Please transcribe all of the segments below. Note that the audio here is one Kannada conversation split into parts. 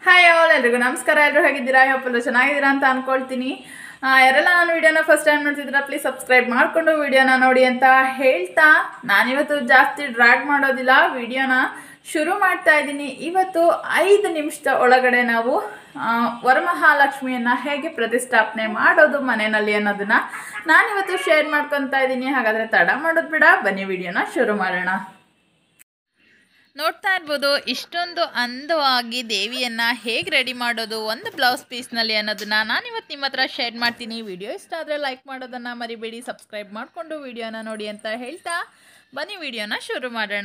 ಹಾಯ್ ಆಲ್ ಎಲ್ರಿಗೂ ನಮಸ್ಕಾರ ಎಲ್ಲರೂ ಹೇಗಿದ್ದೀರಾ ಯಾವಪ್ಪಲ್ಲ ಚೆನ್ನಾಗಿದ್ದೀರಾ ಅಂತ ಅನ್ಕೊಳ್ತೀನಿ ಆ, ಯಾರೆಲ್ಲ ನಾನು ವಿಡಿಯೋನ ಫಸ್ಟ್ ಟೈಮ್ ನೋಡ್ತಿದ್ದೀರಾ ಪ್ಲೀಸ್ ಸಬ್ಸ್ಕ್ರೈಬ್ ಮಾಡಿಕೊಂಡು ವಿಡಿಯೋನ ನೋಡಿ ಅಂತ ಹೇಳ್ತಾ ನಾನಿವತ್ತು ಜಾಸ್ತಿ ಡ್ರ್ಯಾಗ್ ಮಾಡೋದಿಲ್ಲ ವಿಡಿಯೋನ ಶುರು ಮಾಡ್ತಾ ಇದ್ದೀನಿ ಇವತ್ತು ಐದು ನಿಮಿಷದ ಒಳಗಡೆ ನಾವು ಆ, ವರಮಹಾಲಕ್ಷ್ಮಿಯನ್ನು ಹೇಗೆ ಪ್ರತಿಷ್ಠಾಪನೆ ಮಾಡೋದು ಮನೆಯಲ್ಲಿ ಅನ್ನೋದನ್ನ ನಾನಿವತ್ತು ಶೇರ್ ಮಾಡ್ಕೊತಾ ಇದ್ದೀನಿ ಹಾಗಾದರೆ ತಡ ಮಾಡೋದು ಬಿಡ ಬನ್ನಿ ವಿಡಿಯೋನ ಶುರು ಮಾಡೋಣ ನೋಡ್ತಾ ಇರ್ಬೋದು ಇಷ್ಟೊಂದು ಅಂದವಾಗಿ ದೇವಿಯನ್ನು ಹೇಗೆ ರೆಡಿ ಮಾಡೋದು ಒಂದು ಬ್ಲೌಸ್ ಪೀಸ್ನಲ್ಲಿ ಅನ್ನೋದನ್ನ ನಾನಿವತ್ತು ನಿಮ್ಮ ಹತ್ರ ಶೇರ್ ಮಾಡ್ತೀನಿ ವಿಡಿಯೋ ಇಷ್ಟ ಆದರೆ ಲೈಕ್ ಮಾಡೋದನ್ನು ಮರಿಬೇಡಿ ಸಬ್ಸ್ಕ್ರೈಬ್ ಮಾಡಿಕೊಂಡು ವಿಡಿಯೋನ ನೋಡಿ ಅಂತ ಹೇಳ್ತಾ ಬನ್ನಿ ವಿಡಿಯೋನ ಶುರು ಮಾಡೋಣ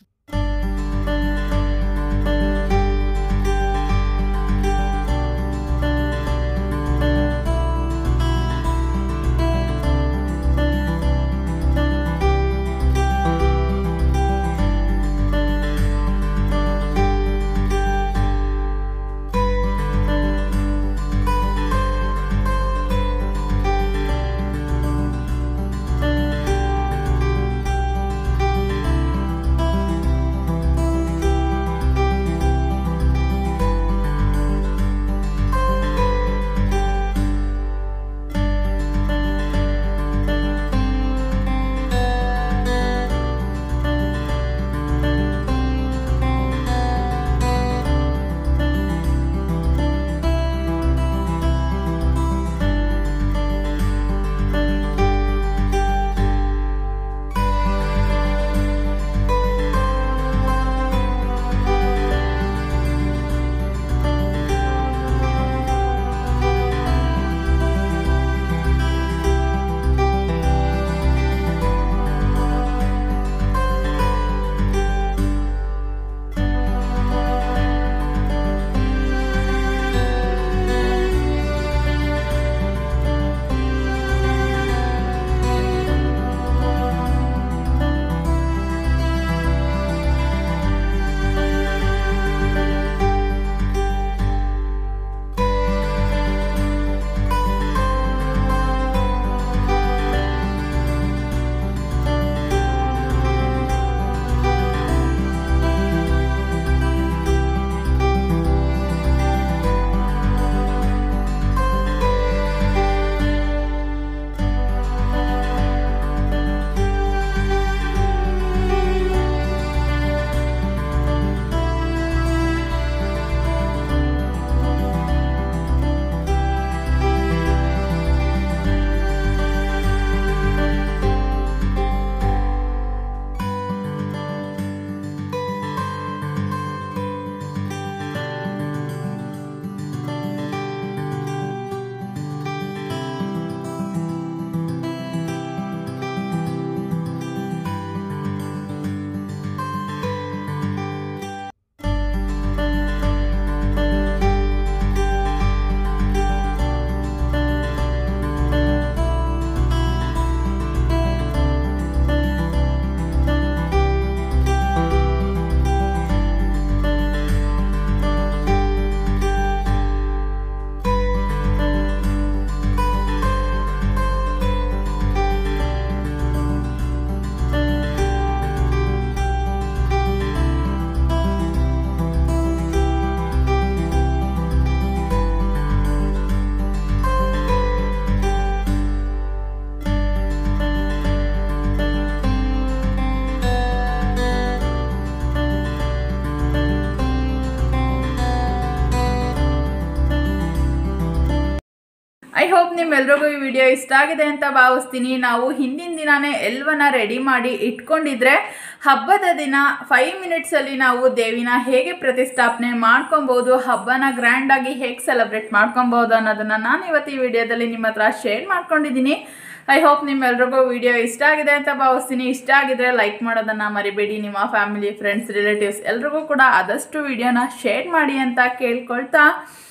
ಐ ಹೋಪ್ ನಿಮ್ಮೆಲ್ರಿಗೂ ಈ ವಿಡಿಯೋ ಇಷ್ಟ ಆಗಿದೆ ಅಂತ ಭಾವಿಸ್ತೀನಿ ನಾವು ಹಿಂದಿನ ದಿನಾನೇ ಎಲ್ಲವನ್ನ ರೆಡಿ ಮಾಡಿ ಇಟ್ಕೊಂಡಿದ್ರೆ ಹಬ್ಬದ ದಿನ ಫೈವ್ ಮಿನಿಟ್ಸಲ್ಲಿ ನಾವು ದೇವಿನ ಹೇಗೆ ಪ್ರತಿಷ್ಠಾಪನೆ ಮಾಡ್ಕೊಬೋದು ಹಬ್ಬನ ಗ್ರ್ಯಾಂಡಾಗಿ ಹೇಗೆ ಸೆಲೆಬ್ರೇಟ್ ಮಾಡ್ಕೊಬೋದು ಅನ್ನೋದನ್ನು ನಾನು ಇವತ್ತು ಈ ವಿಡಿಯೋದಲ್ಲಿ ನಿಮ್ಮ ಹತ್ರ ಶೇರ್ ಮಾಡ್ಕೊಂಡಿದ್ದೀನಿ ಐ ಹೋಪ್ ನಿಮ್ಮೆಲ್ರಿಗೂ ವಿಡಿಯೋ ಇಷ್ಟ ಆಗಿದೆ ಅಂತ ಭಾವಿಸ್ತೀನಿ ಇಷ್ಟ ಆಗಿದ್ರೆ ಲೈಕ್ ಮಾಡೋದನ್ನು ಮರಿಬೇಡಿ ನಿಮ್ಮ ಫ್ಯಾಮಿಲಿ ಫ್ರೆಂಡ್ಸ್ ರಿಲೇಟಿವ್ಸ್ ಎಲ್ರಿಗೂ ಕೂಡ ಆದಷ್ಟು ವಿಡಿಯೋನ ಶೇರ್ ಮಾಡಿ ಅಂತ ಕೇಳ್ಕೊಳ್ತಾ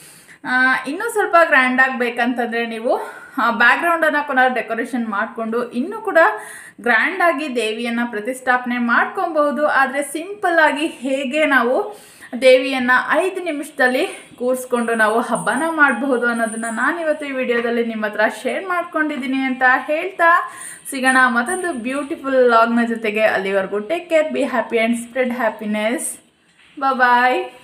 ಆ, ಇನ್ನೂ ಸ್ವಲ್ಪ ಗ್ರ್ಯಾಂಡ್ ಆಗಬೇಕಂತಂದರೆ ನೀವು ಬ್ಯಾಕ್ಗ್ರೌಂಡನ್ನು ಕೂಡ ಡೆಕೋರೇಷನ್ ಮಾಡಿಕೊಂಡು ಇನ್ನೂ ಕೂಡ ಗ್ರ್ಯಾಂಡಾಗಿ ದೇವಿಯನ್ನು ಪ್ರತಿಷ್ಠಾಪನೆ ಮಾಡ್ಕೊಬಹುದು ಆದರೆ ಸಿಂಪಲ್ಲಾಗಿ ಹೇಗೆ ನಾವು ದೇವಿಯನ್ನು ಐದು ನಿಮಿಷದಲ್ಲಿ ಕೂರಿಸ್ಕೊಂಡು ನಾವು ಹಬ್ಬನ ಮಾಡಬಹುದು ಅನ್ನೋದನ್ನು ನಾನಿವತ್ತು ಈ ವಿಡಿಯೋದಲ್ಲಿ ನಿಮ್ಮ ಹತ್ರ ಶೇರ್ ಮಾಡ್ಕೊಂಡಿದ್ದೀನಿ ಅಂತ ಹೇಳ್ತಾ ಸಿಗೋಣ ಮತ್ತೊಂದು ಬ್ಯೂಟಿಫುಲ್ ಲಾಗ್ನ ಜೊತೆಗೆ ಅಲ್ಲಿವರೆಗೂ take care be happy and spread happiness bye